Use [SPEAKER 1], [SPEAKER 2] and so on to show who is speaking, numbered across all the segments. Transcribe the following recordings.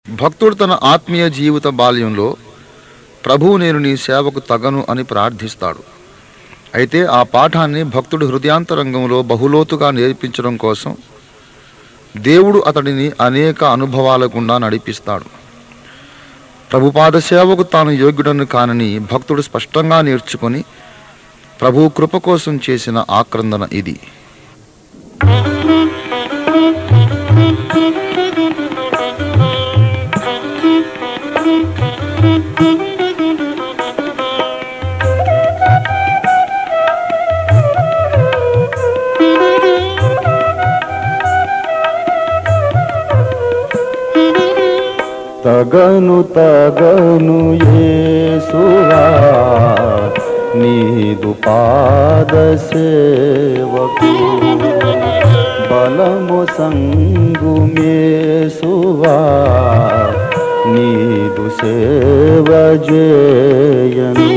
[SPEAKER 1] భక్తుడు తన ఆత్మీయ జీవిత బాల్యంలో ప్రభువు నేను నీ సేవకు తగను అని ప్రార్థిస్తాడు అయితే ఆ పాఠాన్ని భక్తుడు హృదయాంతరంగంలో బహులోతుగా నేర్పించడం కోసం దేవుడు అతడిని అనేక అనుభవాల గుండా నడిపిస్తాడు ప్రభుపాద సేవకు తాను యోగ్యుడను కానని భక్తుడు స్పష్టంగా నేర్చుకొని ప్రభు కృప కోసం చేసిన ఆక్రందన ఇది
[SPEAKER 2] తగను తగను యేసువా నీదు పాద సేవకు బలము సంగు మేసువా నీదు సేవ జేయను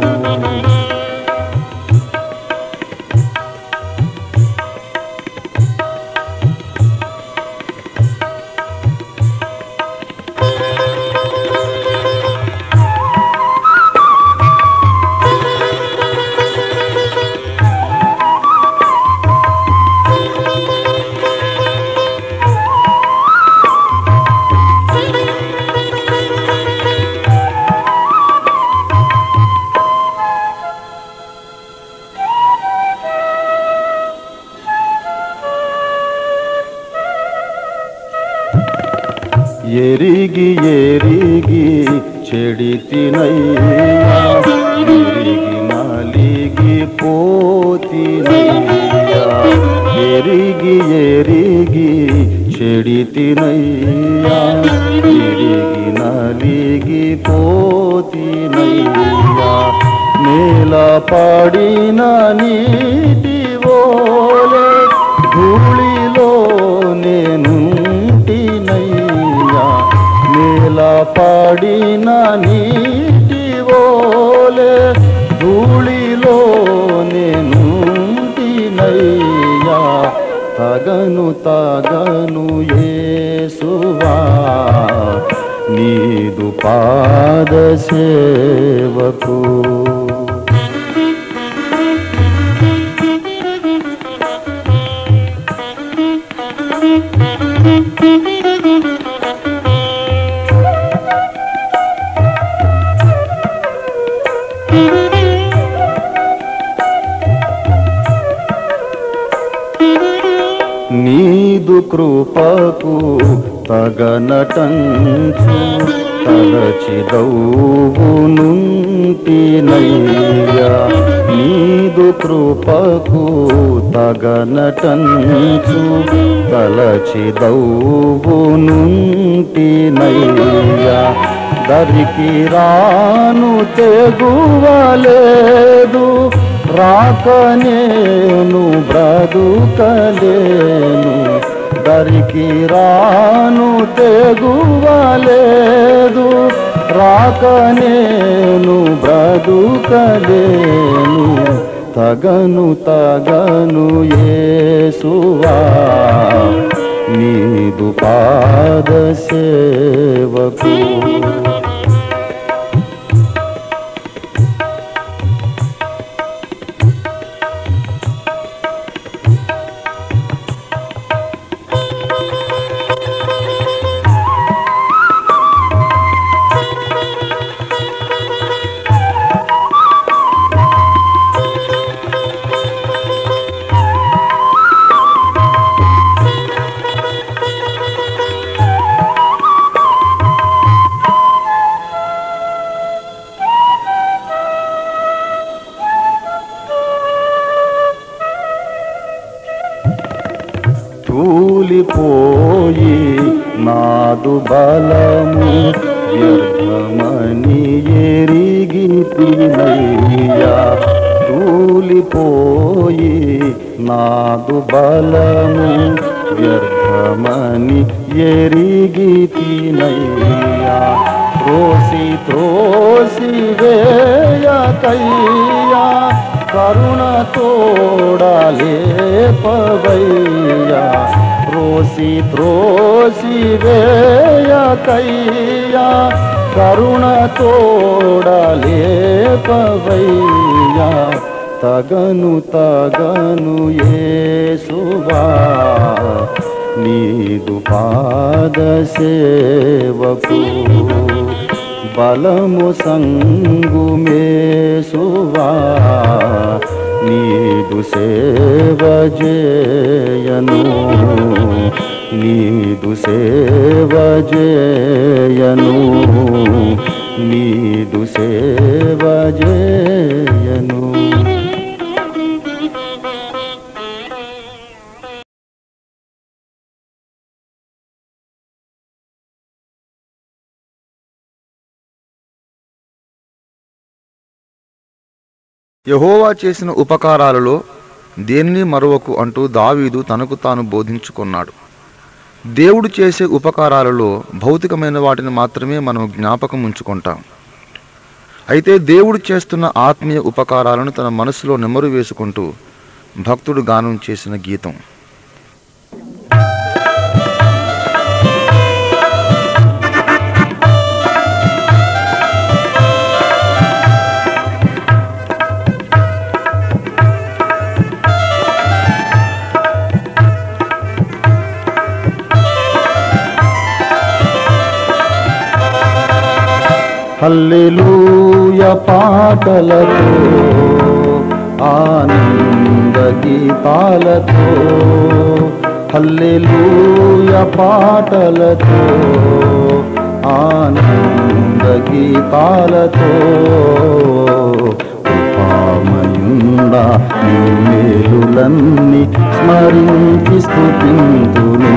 [SPEAKER 2] ఎరిగి ఎరిగి చెడితినయ్యా ఎరిగి నలిగి పోతినయ్యా ఎరిగి ఎరిగి చెడితినయ్యా ఎరిగి నలిగి పోతినయ్యా నేల పడిన నీటి ఓలే ధూళిలో నేనుంటినయ్యా నేల పడిన నీటి ఓలే ధూళిలో నేనుంటినయ్యా తగను తగను యేసువా నీదు పాద సేవకు నీదు కృపకు తగనటంచు తలచిదవునుంటినయ్యా నీదు కృపకు తగనటంచు తలచిదవునుంటినయ్యా దరికి రాను తెగువలేదు రాక నేను బ్రతుకలేను దరికి రాను తెగువలేదు రాక నేను బ్రతుకలేను తగను తగను యేసువా నీదు పాద సేవకు తూలిపోయి నాదు బలము వ్యర్థమని ఎరిగి తినయ్యా తూలిపోయి నాదు బలము వ్యర్థమని ఎరిగి తినయ్యా త్రోసి త్రోసి వేయకయ్యా కరుణ తోడలే పవయ్యా త్రోసి త్రోసి వేయకయ్యా కరుణ తోడలేపవయ్యా తగను తగను యేసువా నీదు పాద సేవకు బలము సంగు మేసువా నీదు సేవ జేయను నీదు సేవ జేయను నీదు సేవ జేయను
[SPEAKER 1] యహోవా చేసిన ఉపకారాలలో దేనిని మరొకకు అంటూ దావీదు తనకు తాను బోధించుకున్నాడు దేవుడు చేసే ఉపకారాలలో భౌతికమైన వాటిని మాత్రమే మనం జ్ఞాపకం ఉంచుకుంటాం అయితే దేవుడు చేస్తున్న ఆత్మీయ ఉపకారాలను తన మనసులో నెమరు వేసుకుంటూ భక్తుడు గానం చేసిన గీతం
[SPEAKER 2] హల్లెలూయ పాటలతో ఆనంద గీతాలతో హల్లెలూయ పాటలతో ఆనంద గీతాలతో కృపామయుండా నీ మేలులన్నీ స్మరించి స్థుతింతును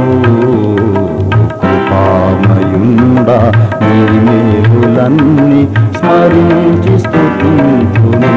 [SPEAKER 2] కృపామయుండా నీ మేలులన్నీ స్మరించి స్థుతింతును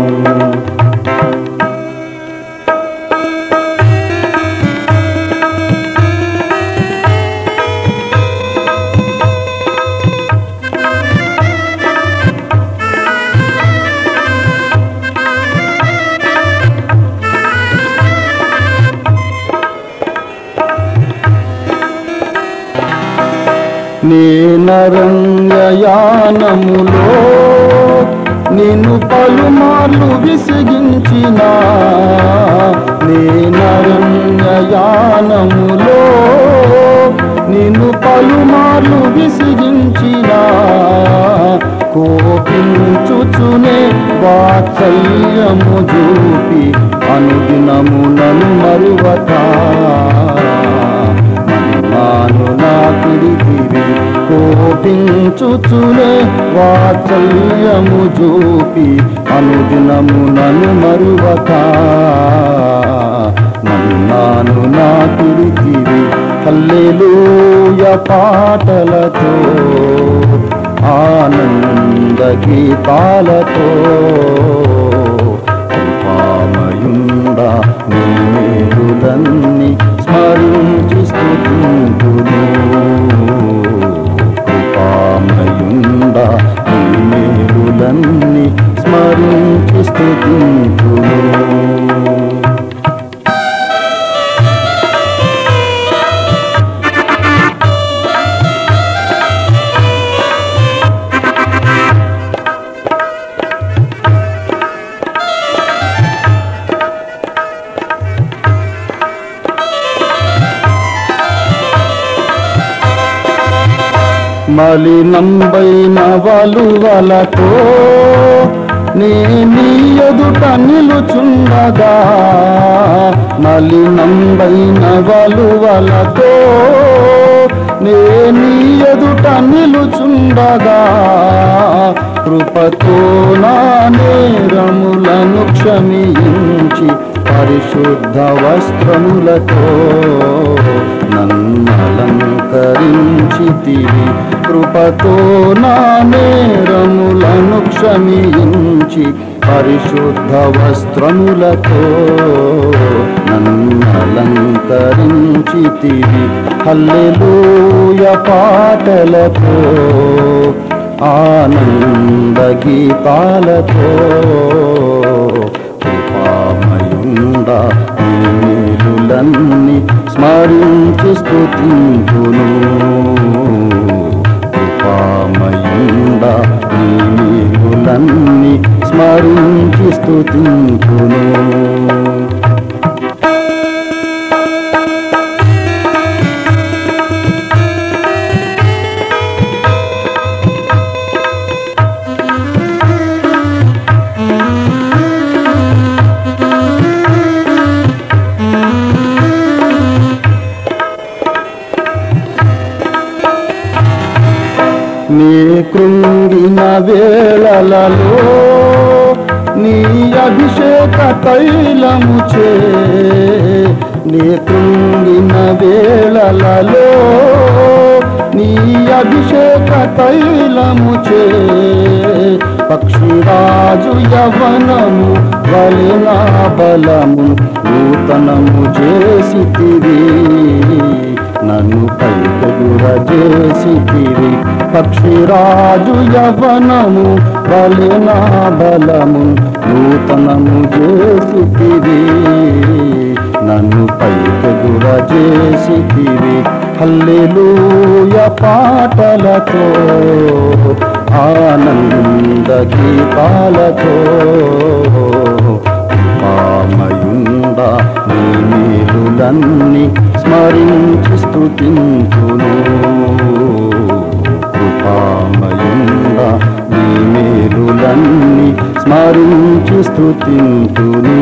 [SPEAKER 2] నేనరణ్యయానములో నిన్ను పలుమార్లు విసిగించిన నేనరణ్యయానములో నిన్ను పలుమార్లు విసిగించిన కోపించుచునే వాత్సల్యము చూపి అనుదినము నన్ను మరువతా నాను నా తిరిగివి కోపించుచునే వాత్సల్యము చూపి అనుదినము నన్ను మరువక నన్నాను నా తిరిగివి హల్లెలూయ పాటలతో ఆనంద గీతాలతో కృపామయుండా నీ మేలులన్నీ స్మరించి స్థుతింతును కృపామయుండా నీ మేలులన్నీ స్మరించి స్థుతింతును మలినంబైన వలువలతో నే నీ ఎదుట నిలుచుండగా మలినంబైన వలువలతో నే నీ ఎదుట నిలుచుండగా కృపతో నా నేరములను క్షమించి పరిశుద్ధ వస్త్రములతో నన్నలంకరించితివి కృపతో నా నేరములను క్షమించి పరిశుద్ధ వస్త్రములతో నన్నలంకరించితివి హల్లెలూయ పాటలతో ఆనంద గీతాలతో కృపామయుండా నీ మేలులన్నీ స్మరించి స్తుతింతును కృపామయుండ నీ మేలులన్నీ స్మరించి స్తుతింతును నీ కృంగిన వేళలలో నీ అభిషేక తైలము చే నీ కృంగిన వేళలలో నీ అభిషేక తైలము చే పక్షిరాజు యవనము వలెనా బలము నూతనము చేసితివి నన్ను పైకెదుర చేసితివి పక్షిరాజు యవనము బలినా బలము నూతనము చేసితివి నన్ను పైకెదుర చేసితివి హల్లెలూయ పాటలతో ఆనంద గీతాలతో కృపామయుండ నీ మేలులన్నీ స్మరించి స్తుతింతును కృపామయుండ నీ మేలులన్నీ స్మరించి స్తుతింతును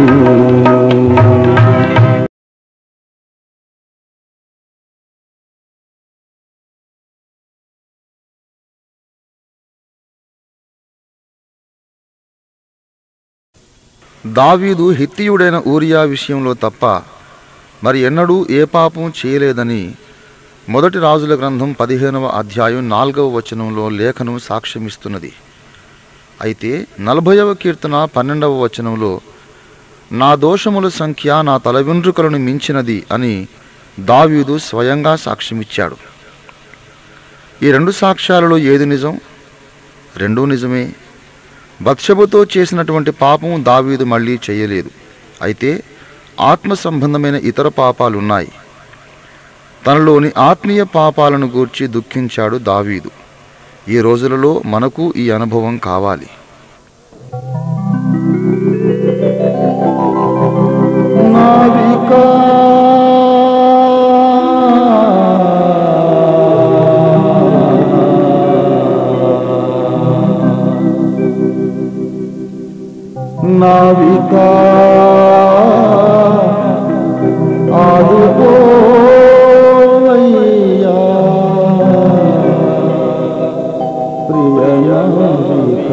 [SPEAKER 1] దావీదు హిత్తియుడైన ఊరియా విషయంలో తప్ప మరి ఎన్నడూ ఏ పాపం చేయలేదని మొదటి రాజుల గ్రంథం పదిహేనవ అధ్యాయం నాలుగవ వచనంలో లేఖనం సాక్ష్యమిస్తున్నది అయితే నలభైవ కీర్తన పన్నెండవ వచనంలో నా దోషముల సంఖ్య నా తల వెంట్రుకలను మించినది అని దావీదు స్వయంగా సాక్ష్యమిచ్చాడు ఈ రెండు సాక్ష్యాలలో ఏది నిజం రెండూ నిజమే బత్షబుతో చేసినటువంటి పాపం దావీదు మళ్ళీ చేయలేదు అయితే ఆత్మ సంబంధమైన ఇతర పాపాలున్నాయి తనలోని ఆత్మీయ పాపాలను గూర్చి దుఃఖించాడు దావీదు ఈ రోజులలో మనకు ఈ అనుభవం కావాలి
[SPEAKER 2] నావికా నావికా ఆదుకోవయ్యా ప్రియనావిక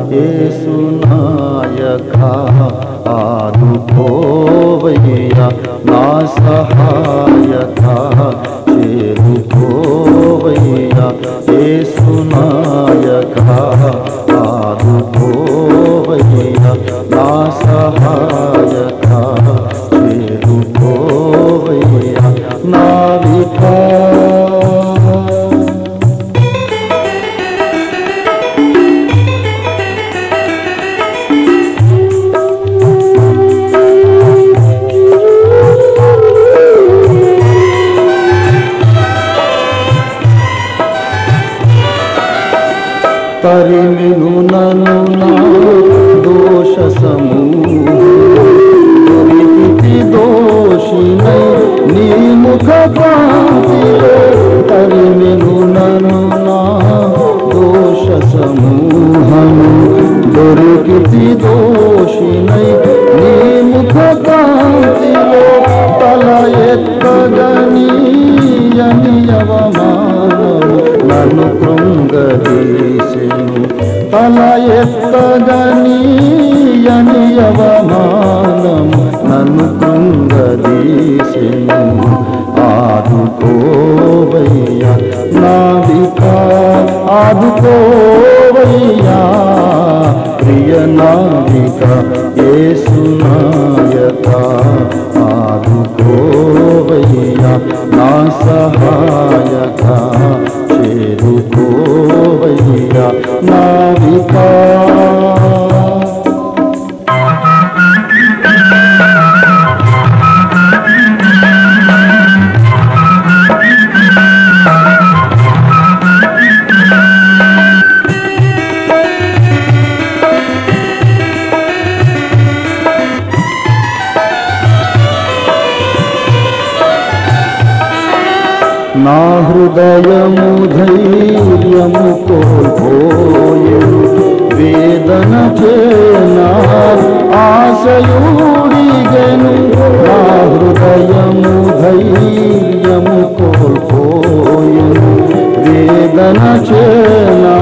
[SPEAKER 2] యేసునాయక ఆదుకోవయ్యా నా సహాయక చేరుకోవయ్యా యేసునాయక ఆదుకోవయ్యా నా సహాయక చేరుకోవయ్యా నావికా పరిమిను నను నా దోష సమూహి దోషినై నీ ముఖ కాంతిలో పరిమిను నను నా దోష సమూహము దొరికితి దోషినై నీ ముఖ కాంతిలో తల ఎత్తగని అవమానము నన్ను కృంగదీసెను తల ఎత్తగని అవమానము నన్ను కృంగదీసెను ఆదుకోవయ్యా నావికా ఆదుకోవయ్యా ప్రియ నావిక ఏసునాయక ఆదుకోవయ్యా నా సహాయక చేరుకోవయ్యా నావికా హృదయము ధైర్యము కోల్పోయెను వేదన చేనా ఆశయుడిగెను నా హృదయము ధైర్యము కోల్పోయెను వేదన చేనా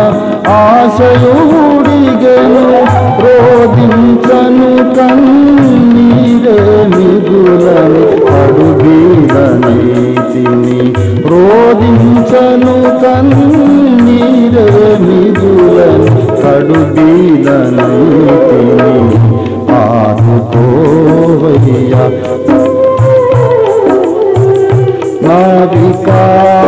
[SPEAKER 2] ఆశయుడిగెను రోధించను కన్నీరే మిగులని అడుగీలనైతిని రోధించను కన్నీరే మిగులని కడుగీలనైతిని ఆదుకోవయ్యా నావికా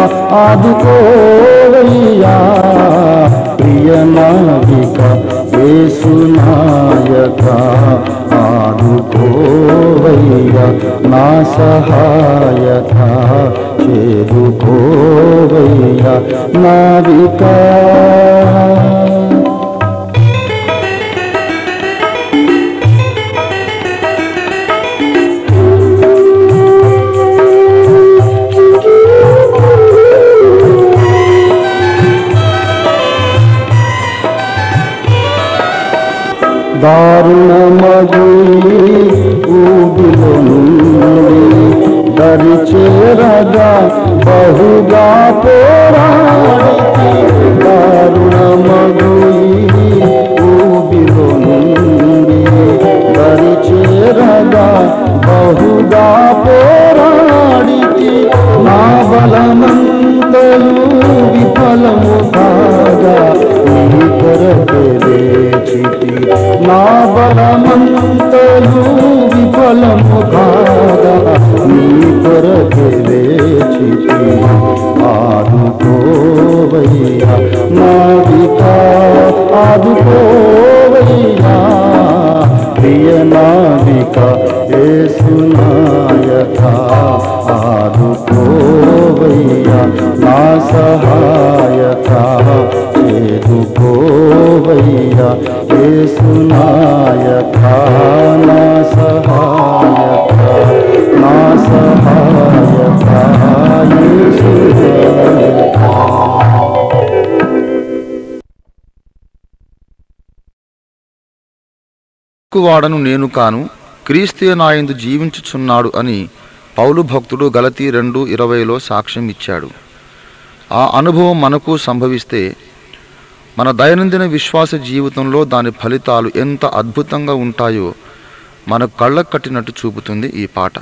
[SPEAKER 2] ఆదుకోవయ్యా ప్రియ నావిక యేసునాయక ఆదుకోవయ్యా నా సహాయక చేరుకోవయ్యా నావికా దారుణమగు ఊబిలో నుండి దరి చేరగా బహుగా పోరాడితే దారుణమగు ఊబిలో నుండి దరి చేరగా బహుగా పోరాడితే నా బలమంతలు విఫలము కాగా నీ కొరకే వేచితి నా బలమంతలు విఫలము కాగా నీ కొరకే వేచితి ఆదుకోవయ్యా నావిక ఆదుకోవయ్యా ప్రియ నావిక ఏసునాయక ఆదుకోవయ్యా నా సహాయక చేదుకోవయ్యా ఏసునాయక నా సహాయక నా సహాయక యేసునాయక
[SPEAKER 1] వాడను నేను కాను క్రీస్తే నాయందు జీవించుచున్నాడు అని పౌలు భక్తుడు గలతీ రెండు ఇరవైలో సాక్ష్యం ఇచ్చాడు ఆ అనుభవం మనకు సంభవిస్తే మన దైనందిన విశ్వాస జీవితంలో దాని ఫలితాలు ఎంత అద్భుతంగా ఉంటాయో మన కళ్ళకు కట్టినట్టు చూపుతుంది ఈ పాట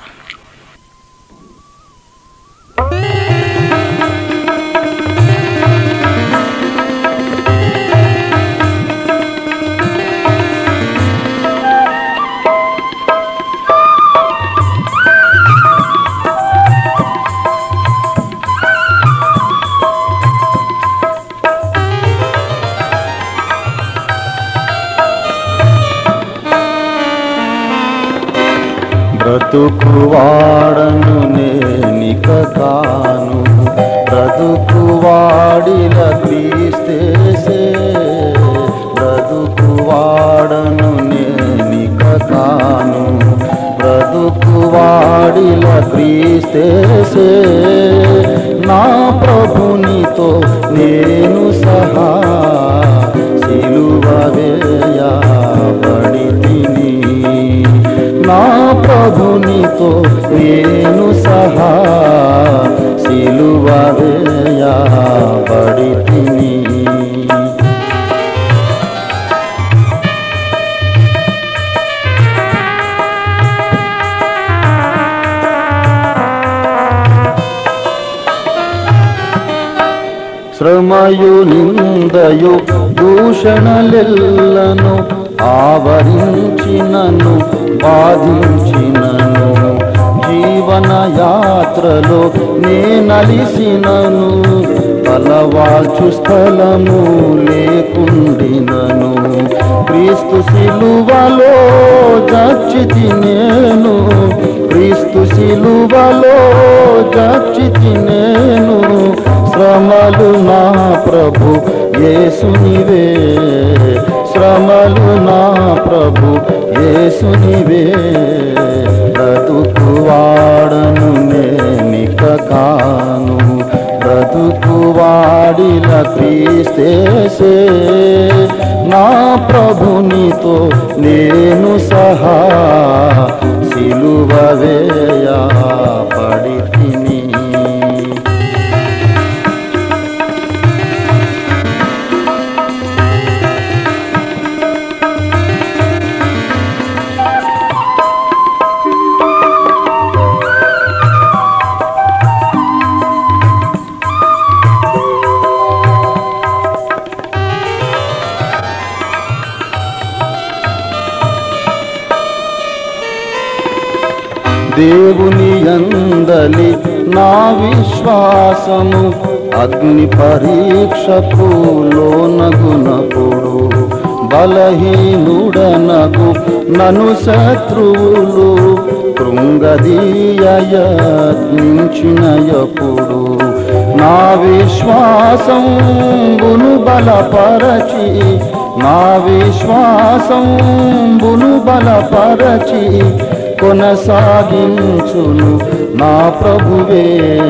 [SPEAKER 2] బ్రతుకువాడను నేనిక కాను బ్రతుకువాడిల క్రీస్తేసే బ్రతుకువాడను నేనిక కాను బ్రతుకువాడిల క్రీస్తేసే నా ప్రభునితో నేను సహా సిలువ వేయబడి తిని నా ప్రభునితో నేను సహా సిలువ వేయబడి తిని శ్రమయు నిందయు దూషణలెల్లను ఆవరించినను బాధించినను జీవన యాత్రలో నేనలిసినను తలవాల్చు స్థలము లేకుండినను క్రీస్తు సిలువలో జచ్చితి నేను క్రీస్తు సిలువలో జచ్చితి నేను శ్రమలు నా ప్రభు యేసునివే శ్రమలు నా ప్రభు యేసునివే బ్రతుకువాడను నేనిక కాను బ్రతుకు వాడిల క్రీస్తేసే నా ప్రభునితో నేను సహా సిలువ వేయా పడి తిని దేవుని యందలి నా విశ్వాసము అగ్ని పరీక్షకు లోనగునప్పుడు బలహీనుడనగు నను శత్రువులు కృంగదీయత్నించినయప్పుడు నా విశ్వాసం గును బలపరచి నా విశ్వాసం బును బలపరచి కొనసాగించును నా ప్రభువే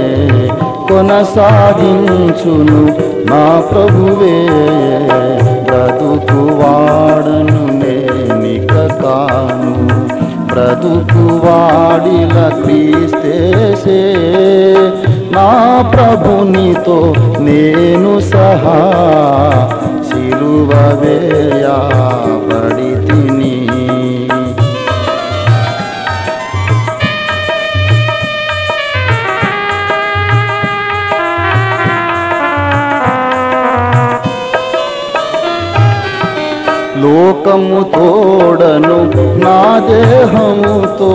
[SPEAKER 2] కొనసాగించును నా ప్రభువే బ్రతుకు వాడను నేనిక కాను బ్రతుకు వాడిల క్రీస్తేసే నా ప్రభునితో నేను సహా సిలువ వేయబడి తిని లోకము తోడను నా దేహముతో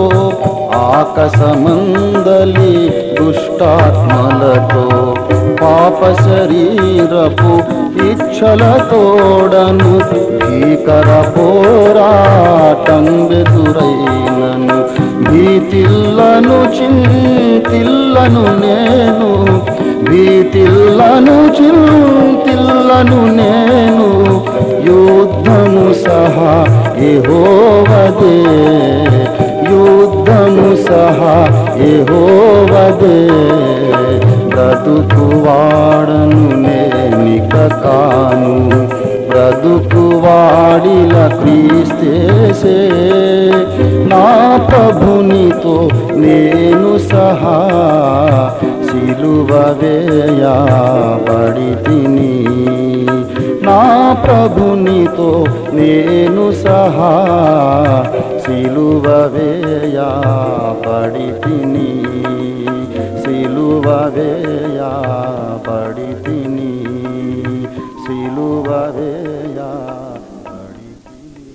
[SPEAKER 2] ఆకసమందలి దుష్టాత్మలతో పాప శరీరపు ఇచ్చల తోడను భీకర పోరాటం ఎదురైనను భీతిల్లను చింతిల్లను నేను భీతిల్లను చింతిల్లను నేను యుద్ధము సహా ఎహోవదే యుద్ధము సహా ఎహోవదే బ్రతుకు వాడను నేనిక కాను బ్రతుకు వాడిల క్రీస్తేసే నా ప్రభునితో నేను సహా సిలువ వేయబడి తిని నా ప్రభునితో నేను సహా సిలువ వేయబడి తిని సిలువ వేయబడి తిని సిలువ వేయబడి తిని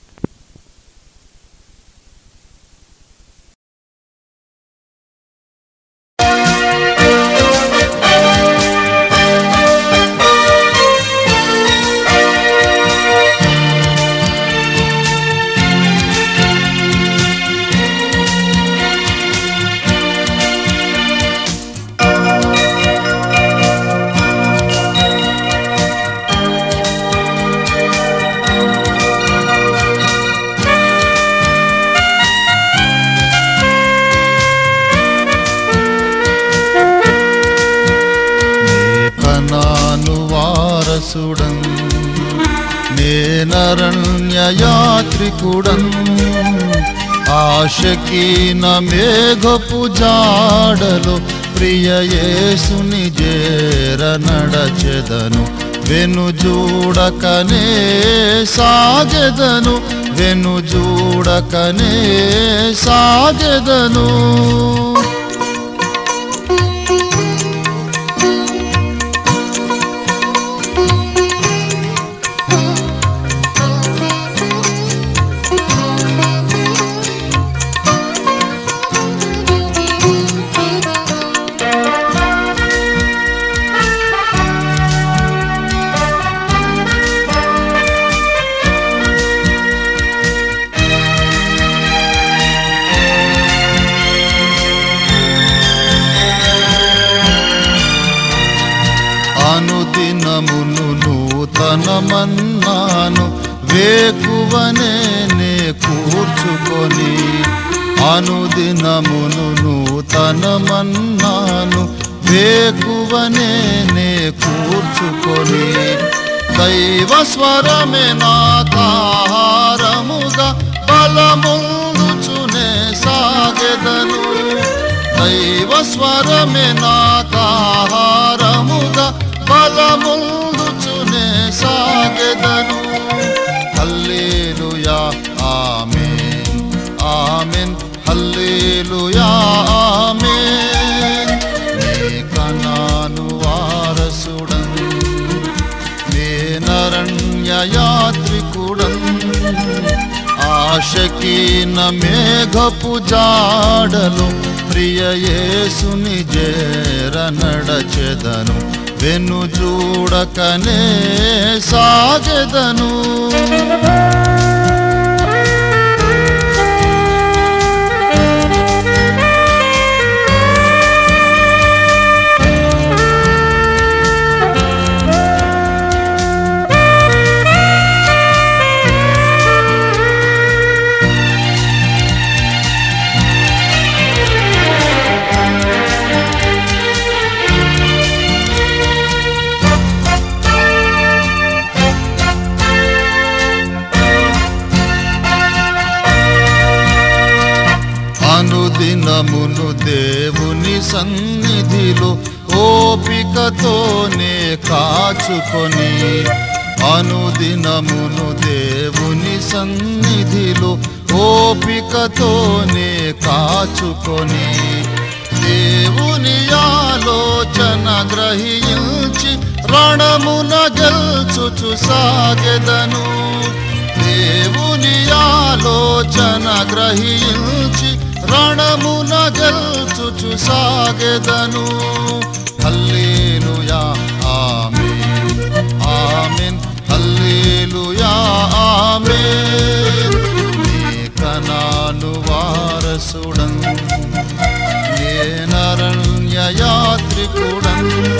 [SPEAKER 3] కనాను వారసుడన్ నేనరణ్యయాత్రికుడన్ ఆశకీన మేఘపు జాడలు ప్రియ యేసుని జేర నడచెదను వెను చూడకనే సాగెదను వెను చూడకనే సాగెదను అనుదినమును నూతనమన్నాను వేకువనే నే కూర్చుకొని అనుదినమును నూతనమన్నాను వేకువనే నే కూర్చుకొని దైవ స్వరమే నాకాహారముగా బలముందుచునే సాగెదను దైవ స్వరమే నాకాహారముగా బలముందుచునే సాగెదను హల్లేలుయా ఆమేన్ ఆమేన్ హల్లేలుయా ఆమేన్ నే కనాను వారసుడం నేనరణ్య యాత్రికుడం ఆశకీన మేఘపు జాడలు ప్రియ యేసుని జేర నడచెదను వెను చూడకనే సాగెదను అనుదినమును దేవుని సన్నిధిలో ఓపికతోనే కాచుకొని అనుదినమును దేవుని సన్నిధిలో ఓపికతోనే కాచుకొని దేవుని ఆలోచన గ్రహించి రణమున గెల్చుచు సాగెదను దేవుని ఆలోచన గ్రహించి రణమున గెల్చుచు సాగెదను హల్లేలుయా ఆమేన్ ఆమేన్ హల్లేలుయా ఆమేన్ నీ కనాను వారసుడం నేనరణ్య యాత్రికుడం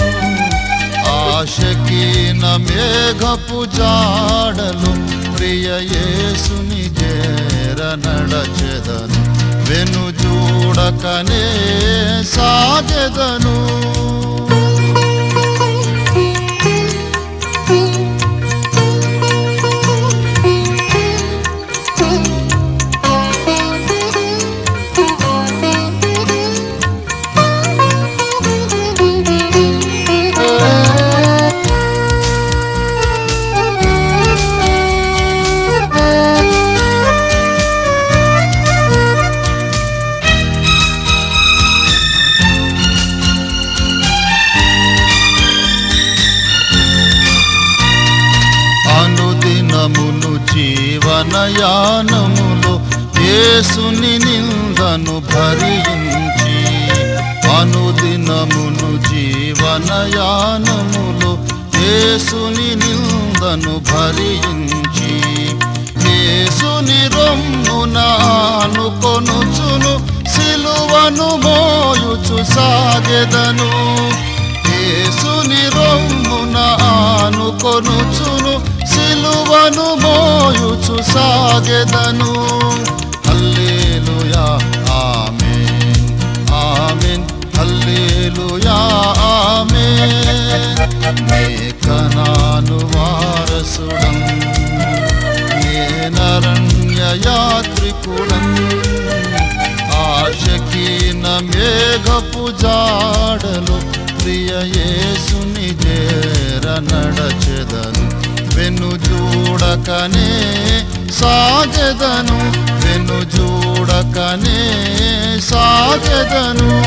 [SPEAKER 3] ఆశకీన మేఘపు జాడలు ప్రియ యేసుని చేర నడచెదను వెను చూడకనే సాగెదను అనుదినమును జీవనయానములో యేసుని నిందను భరించి అనుదినమును జీవనయానములో యేసుని నిందను భరించి యేసుని రొమ్మున ఆనుకొనుచును సిలువను మోయుచు సాగెదను యేసుని రొమ్మున ఆనుకొనుచును సిలువను మోయుచు సాగెదను హల్లేలుయా ఆమేన్ ఆమేన్ హల్లేలుయా ఆమేన్ నే కనాను వారసుడం నేనరణ్య యాత్రికుడం ఆశకీన మేఘపు జాడలు ప్రియ యేసుని చేర నడచెదను వెను చూడకనే సాగెదను వెను చూడకనే సాగెదను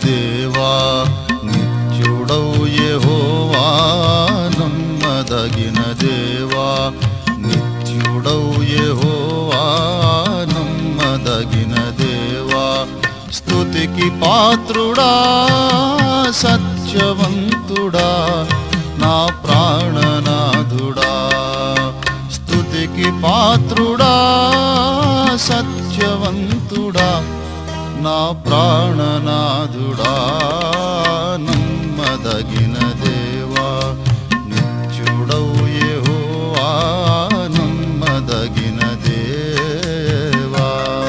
[SPEAKER 3] దేవా నిత్యుడవు యెహోవా నమ్మదగిన దేవా నిత్యుడవు యెహోవా నమ్మదగిన దేవా స్తుతికి పాత్రుడా సత్యవంతుడా నా ప్రాణనాథుడా స్తుతికి పాత్రుడా సత్యవంతుడా నా ప్రాణనాథుడా నమ్మదగిన దేవా నిత్యుడవు యెహోవా నమ్మదగిన దేవా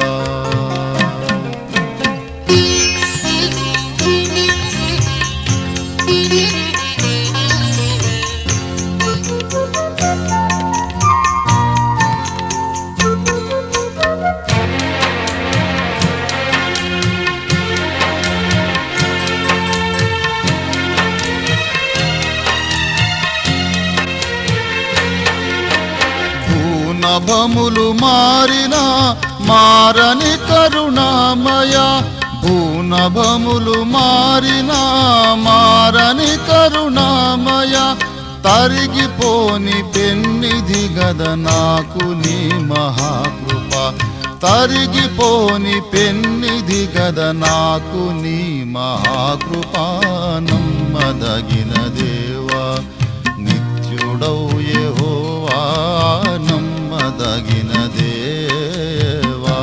[SPEAKER 3] భూనభములు మారిన మారని కరుణామయ భూనభములు మారిన మారని కరుణామయ తరిగిపోని పెన్నిధి గద నాకు నీ మహాకృప తరిగిపోని పెన్నిధి గద నాకు నీ మహాకృప నమ్మదగిన దేవా నిత్యుడవు యెహోవా నమ్మదగిన దేవా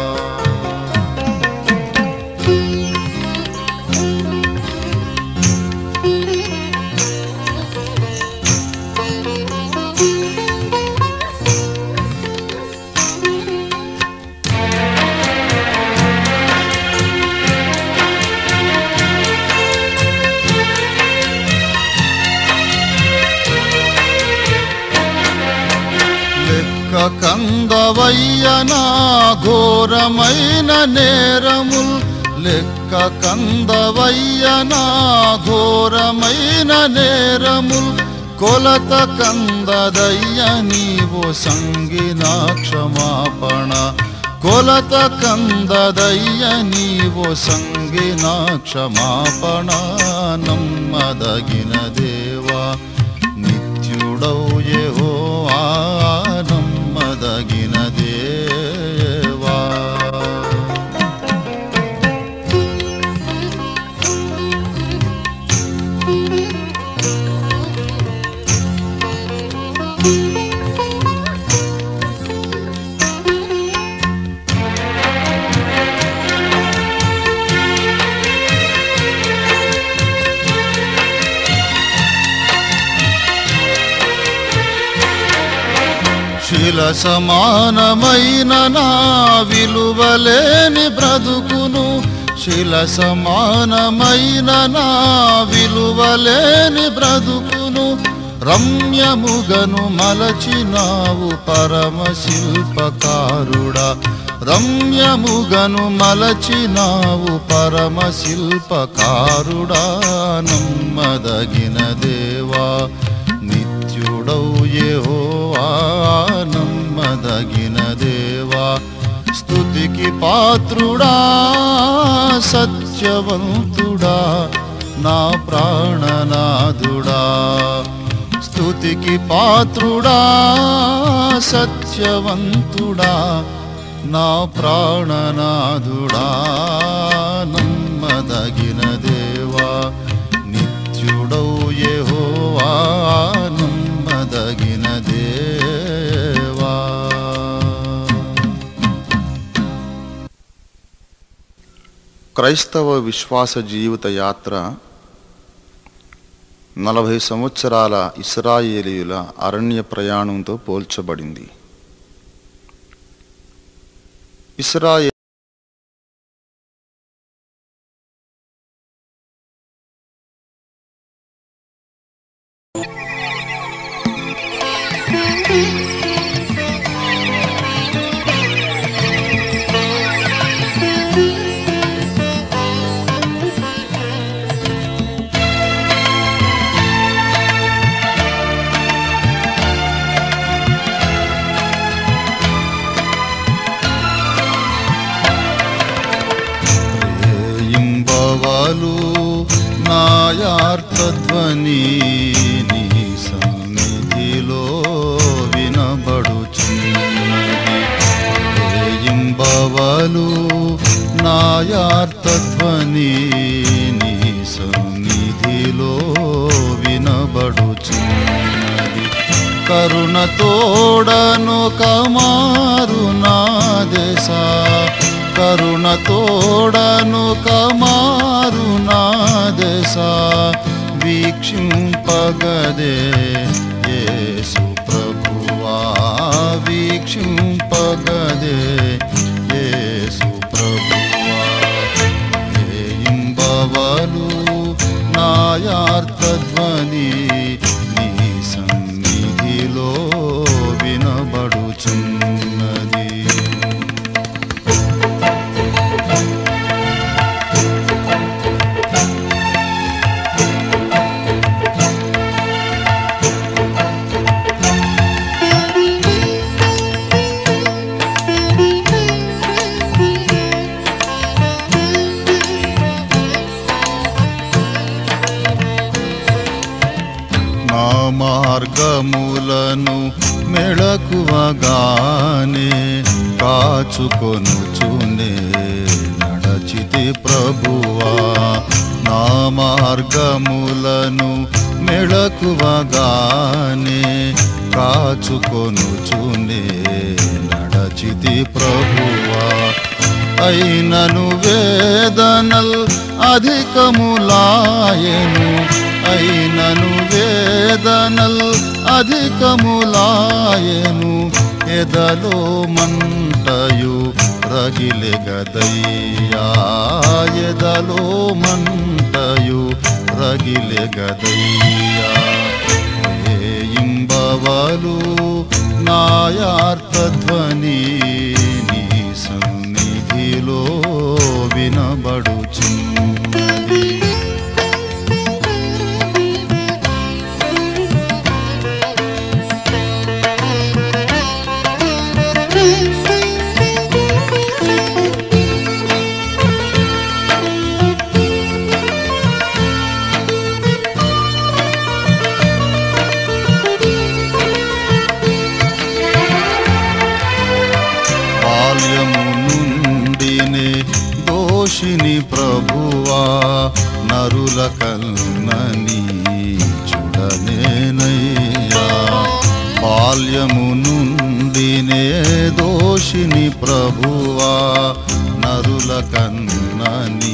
[SPEAKER 3] లెక్క కందవయ్యనా ఘోరమైన నేరముల్ లెక్క కందవయ్యనా ఘోరమైన నేరముల్ కొలత కందదయ్య నీవు సంగిన క్షమాపణ కొలత కందదయ్య నీవు సంగిన క్షమాపణ నమ్మదగిన దేవా నిత్యుడవు యెహోవా నమ్మదగిన దేవా శిల సమానమైన నా విలువలేని బ్రతుకును శిల సమానమైన నా విలువలేని బ్రతుకును రమ్యముగను మలచినావు పరమ శిల్పకారుడా రమ్యముగను మలచినావు పరమ శిల్పకారుడా నమ్మదగిన దేవా నిత్యుడవు యెహోవా నమ్మదగిన దేవా స్తుతికి పాత్రుడా సత్యవంతుడా నా ప్రాణనాథుడా స్తుతికి పాత్రుడా సత్యవంతుడా నా ప్రాణనాథుడా నమ్మదగిన దేవా నిత్యుడవు యెహోవా నమ్మదగిన దేవా క్రైస్తవ విశ్వాస జీవిత యాత్ర నలభై సంవత్సరాల ఇస్రాయేలీయుల అరణ్య ప్రయాణంతో పోల్చబడింది ఇస్రాయే నాయింబవలు నాయార్తధ్వని నీ సన్నిధిలో వినబడుచున్నది ఇంబవలు నాయార్తధ్వని నీ సన్నిధిలో వినబడుచున్నది కరుణ తోడను కమారు నా దేశ కరుణ తోడను కమారు నా దేశ వీక్షింపగదే యేసు ప్రభువా వీక్షింపగదే యేసు ప్రభువా ఇంబవలు నాయార్తధ్వని నీ సన్నిధిలో వినబడుచున్నది నా మార్గములను మెళకువగానే కాచుకొనుచునే నడచితి ప్రభువా నా మార్గములను మెళకువగానే కాచుకొనుచునే నడచితి ప్రభువా అయినను వేదనల్ అధికములాయను అయినను వేదనల్ అధికములాయను ఎదలో మంటయు రగిలె గదయ్యా ఎదలో మంటయు రగిలె గదయ్యా ఇంబవలు నాయార్తధ్వని నీ సన్నిధిలో వినబడుచున్నది బాల్యము నుండినే దోషిని ప్రభువా నరుల కల్నని చూడనేనయ్యా బాల్యము నుండినే దోషిని ప్రభువా నరుల కన్నని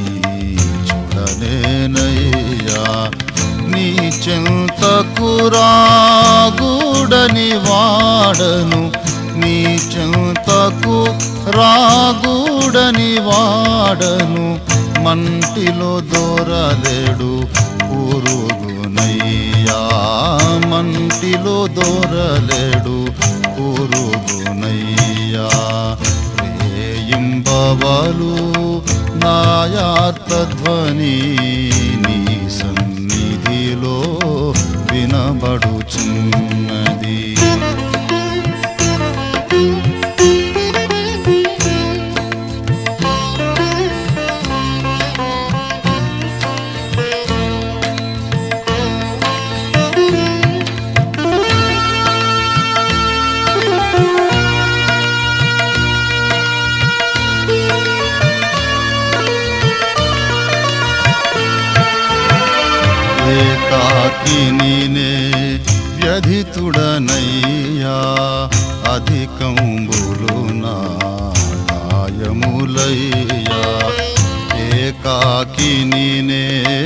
[SPEAKER 3] చూడనేనయ్యా నీ చెంతకు రాగుడని వాడను నీ చెంతకు రాగుడని వాడను మంటిలో దూరలేడు పురుగునయ్యా మంటిలో దూరలేడు పురుగునయ్యా రేయింబవలు నాయార్తధ్వని నీ సన్నిధిలో వినబడుచున్నది ఏకాకినినే వ్యధితుడనయ్యా అధికంబులు నా గాయములయ్యా ఏకాకినినే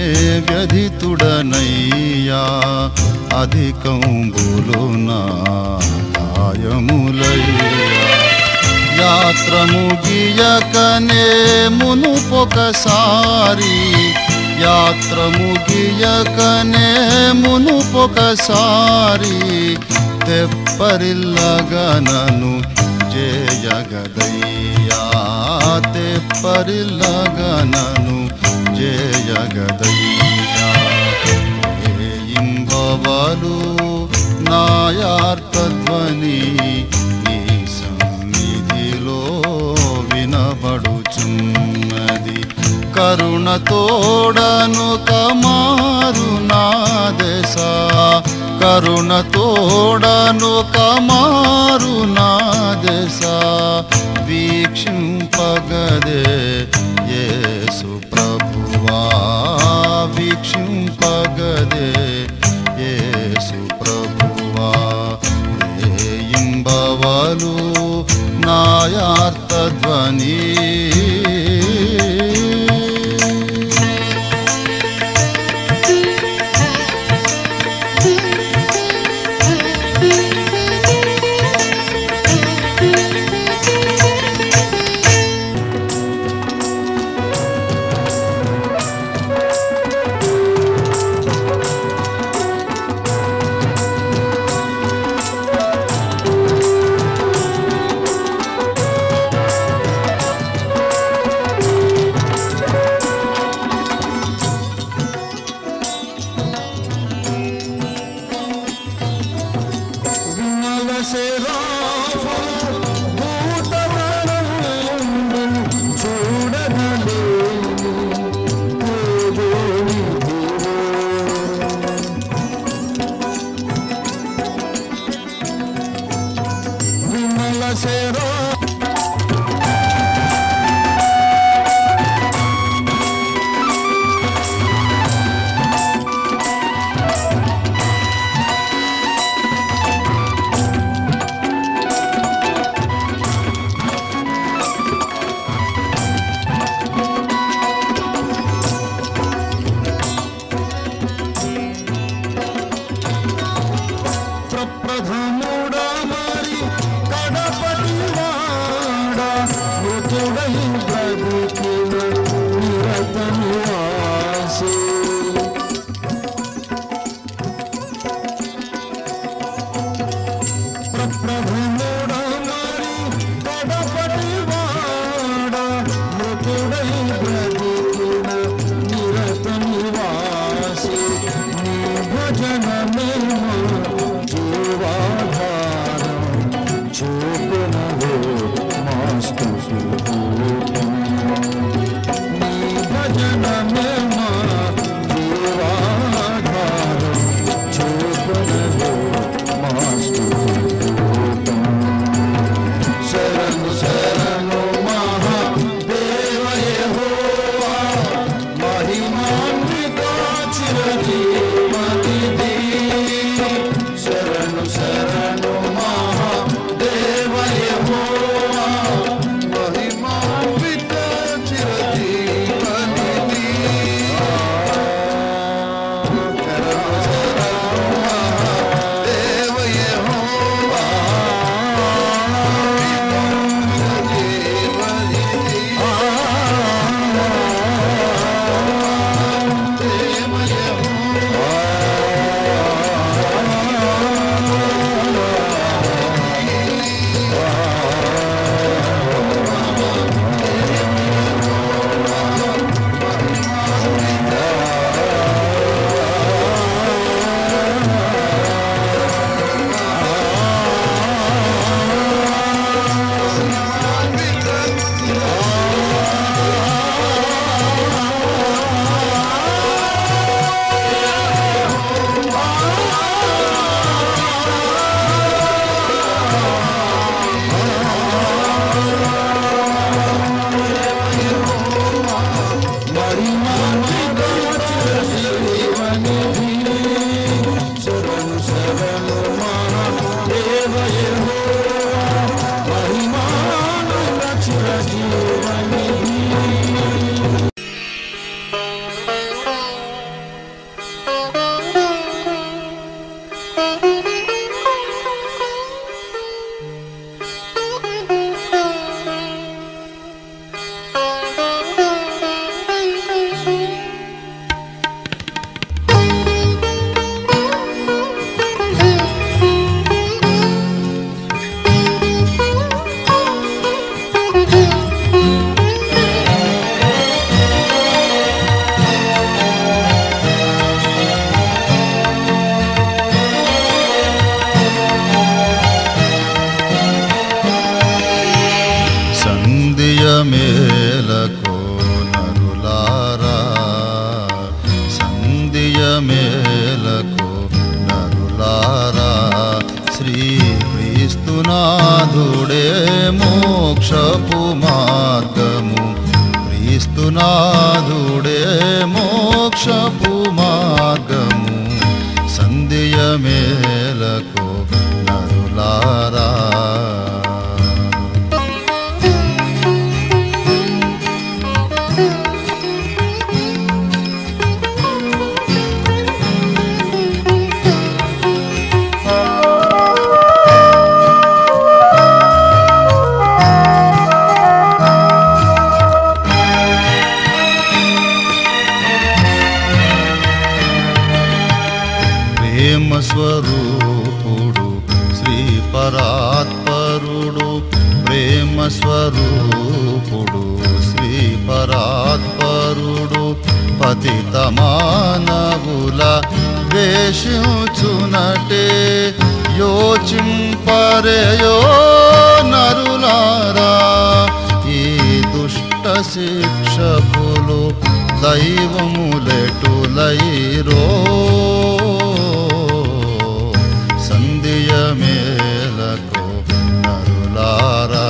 [SPEAKER 3] వ్యధితుడనయ్యా అధికంబులు నా గాయములయ్యా యాత్ర ముగియకనే మునుపొకసారి యాత్ర ముగియకనే మునుపొకసారి తెప్పరిల్లగనను జయగదయ్యా తెప్పరిల్లగనను జయగదయ్యా ఇంబవలు నాయార్తధ్వని నీ సన్నిధిలో వినబడుచున్నది కరుణ తోడను కమారు నా దశ కరుణ తోడను కమారు నా దశ వీక్షింపగదే యేసు ప్రభువా వీక్షింపగదే యేసు ప్రభువా రేయింబవలు నాయార్థధ్వని
[SPEAKER 2] ప్రప్రథముడా మరి కడపటి వాడా మృతుడై బ్రతికిన నిరత నివాసి ప్రప్రథముడా మరి కడపటి వాడా మృతుడై బ్రతికిన నిరత నివాసి నీ భజనమే జీవాధారం చూపునవే మాస్తు నీ భజనమే మా జీవాధారం చూపునవే మాస్తు శరణు శరణు మహాదేవ యెహోవా మహిమాన్విత చిరజీవనిధి శరణు శరణు మహాదేవ యెహోవా మహిమాన్విత చిరజీవనిధి శరణు శరణు మహాదేవ యెహోవా సంధ్య మేలకు నరులారా
[SPEAKER 3] మార్గము క్రీస్తునాథుడే మోక్షపు మార్గము సంధ్య మేలకు నరులారా ప్రేమ స్వరూపుడు శ్రీ పరాత్పరుడు ప్రేమ స్వరూపుడు శ్రీ పరాత్పరుడు పతిత మానవుల వేషించునటే యోచింపరేయో నరులారా ఈ దుష్ట శిక్షకులు దైవములెటులైరో సంధ్య మేలకు నరులారా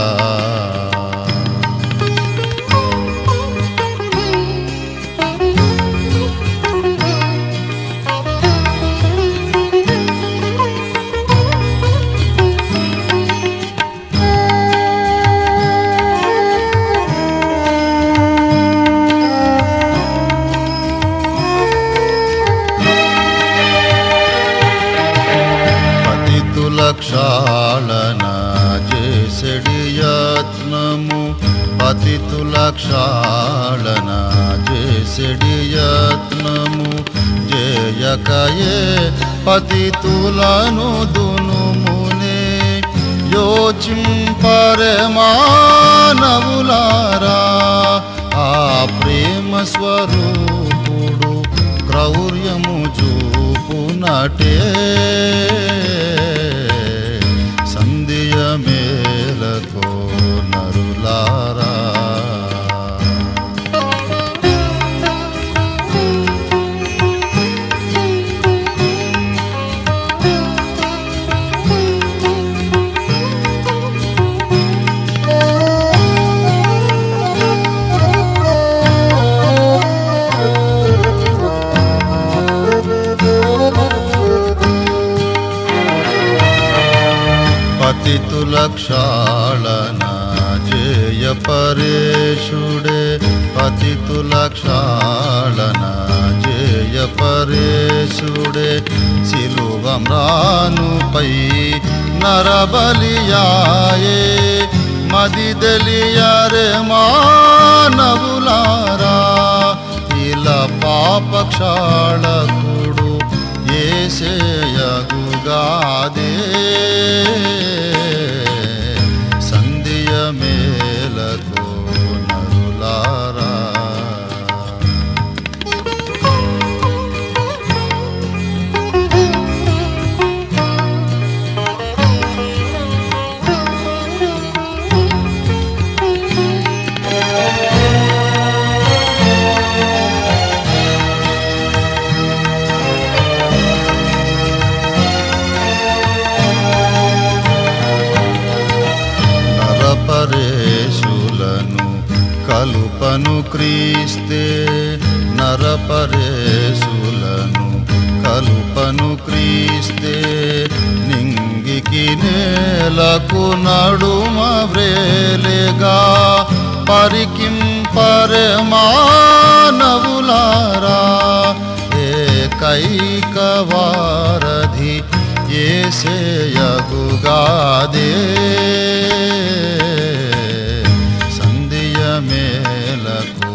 [SPEAKER 3] పతితుల క్షాళన చేసెడి యత్నము పతితుల క్షాళన చేసెడి యత్నము జయకయే పతితులను దునుమునే యోచింపరే మానవులారా ఆ ప్రేమ స్వరూపుడు క్రౌర్యము చూపునటే సంధ్య మేలకో నరులారా పతితుల క్షాళన జయ పరేశుడే పతితుల క్షాళన జయ పరేశుడే సిలువమ్రానుపై నరబలియాయే మదిదలియరే మానవులారా ఇలా పాప క్షాళకుడు ఏసేయగుగాదే సంధ్య మేలకు నరులారా నరపరేశులను కలుపను క్రీస్తే నరపరేశులను కలుపను క్రీస్తే నింగికి నేలకు నడుమ వ్రేలేగా పరికింపరే మానవులారా ఏకైక వారధి ఏసేయగుగాదే సంధ్య మేలకు